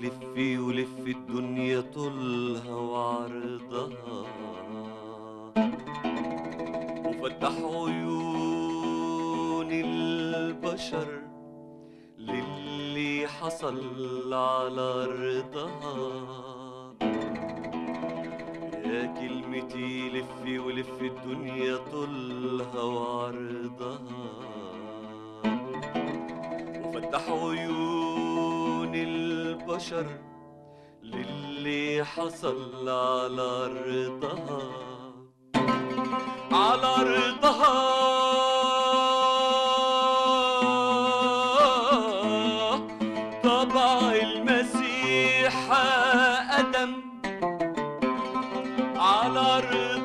لفي ولفي الدنيا طولها وعرضها وفتح عيون البشر للي حصل على رضاها يا كلمتي لفي ولفي الدنيا طولها وعرضها وفتح عيون البشر للي حصل على رضاها على رضاها طبع المسيح أدم على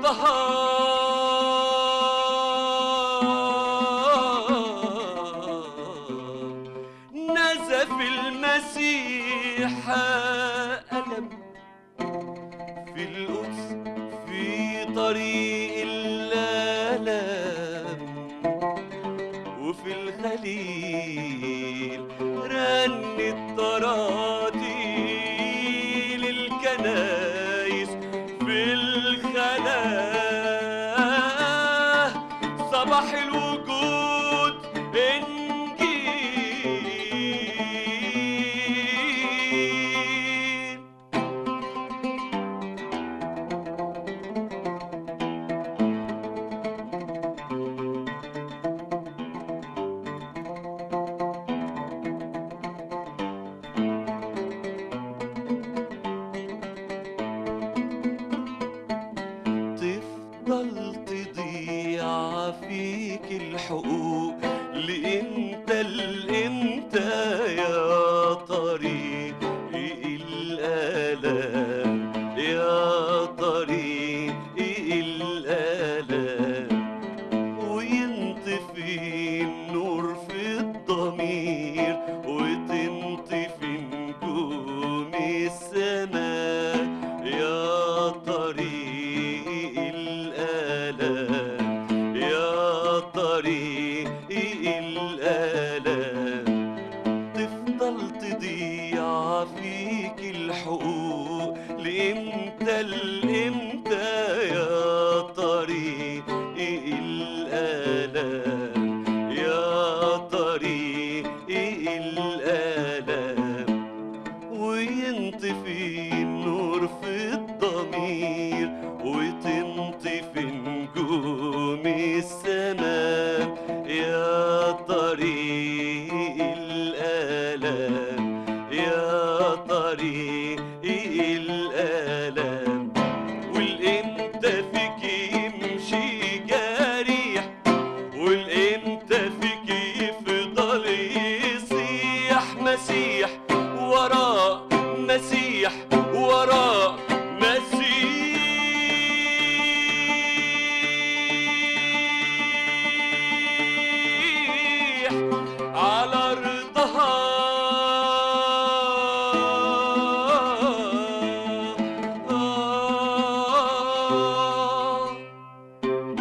رضاها نزف المسيح ألم في القدس في طريق الآلام وفي الخليل رن التراتيل الكنايس في الخلاء صباح الوجود انجيل تفضل تضيع فيك الحقوق لإمتى لإمتى يا طريق الآلام يا طريق الآلام وينطفي النور في الضمير وتنطفي نجوم السماء يا طريق الآلام يا طريق الآلام تفضل تضيع فيك الحقوق لإمتى لإمتى يا طريق الآلام يا طريق الآلام وينطفي النور في الضمير وتنطفي نجوم السماء يا طريق الآلام يا طريق الآلام والإمتى فيك يمشي جريح والإمتى فيك يفضل يصيح مسيح وراء مسيح وراء مسيح على رضاها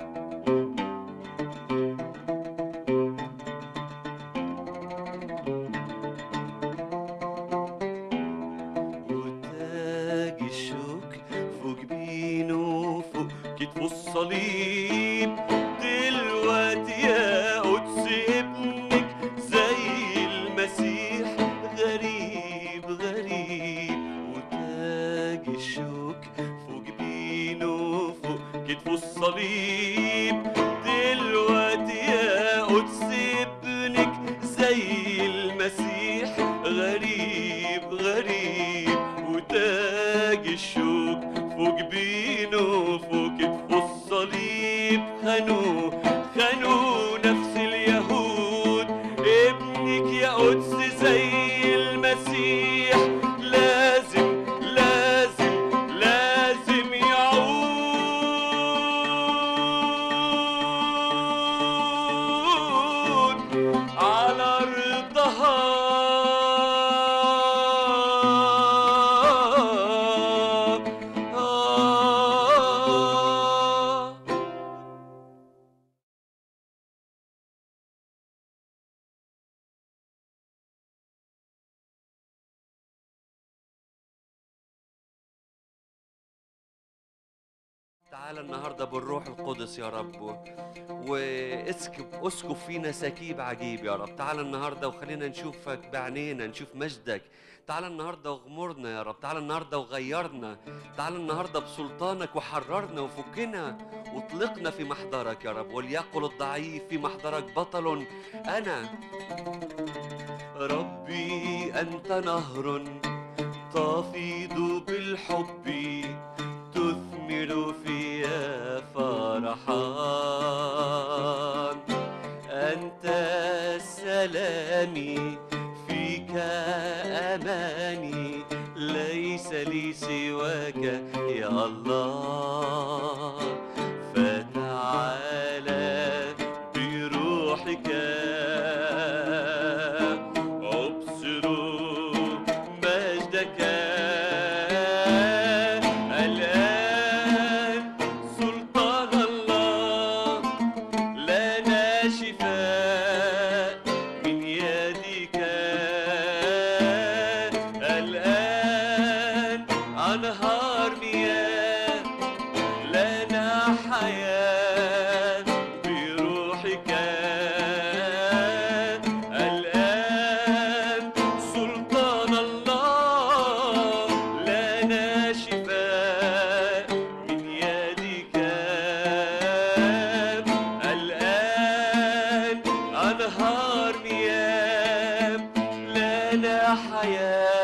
وتاج الشوك فوق جبينه فوق كتفه الصليب دلوقتي يا قدس ابنك زي المسيح غريب غريب وتاج الشوك فوق جبينه فوق كتفه الصليب دلوقتي يا قدس ابنك زي المسيح غريب غريب وتاج الشوك فوق جبينه فوق كتفه الصليب خانوه خانوه نفس اليهود ابنك يا قدس زي المسيح لازم لازم لازم يعود على رضاها تعال النهارده بالروح القدس يا رب واسكب اسكب فينا سكيب عجيب يا رب تعال النهارده وخلينا نشوفك بعينينا نشوف مجدك تعال النهارده وغمرنا يا رب تعال النهارده وغيرنا تعال النهارده بسلطانك وحررنا وفكنا واطلقنا في محضرك يا رب وليقل الضعيف في محضرك بطل انا ربي انت نهر تفيض بالحب تثمر فيا فرحان أنت سلامي فيك أماني ليس لي سواك يا الله فتعالى بروحك أبصر مجدك الآن سلطان الله لنا شفاء من يدك الآن أنهار مياه لنا حياة بروحك الآن سلطان الله لنا شفاء من يدك الآن أنهار مياه لنا حياة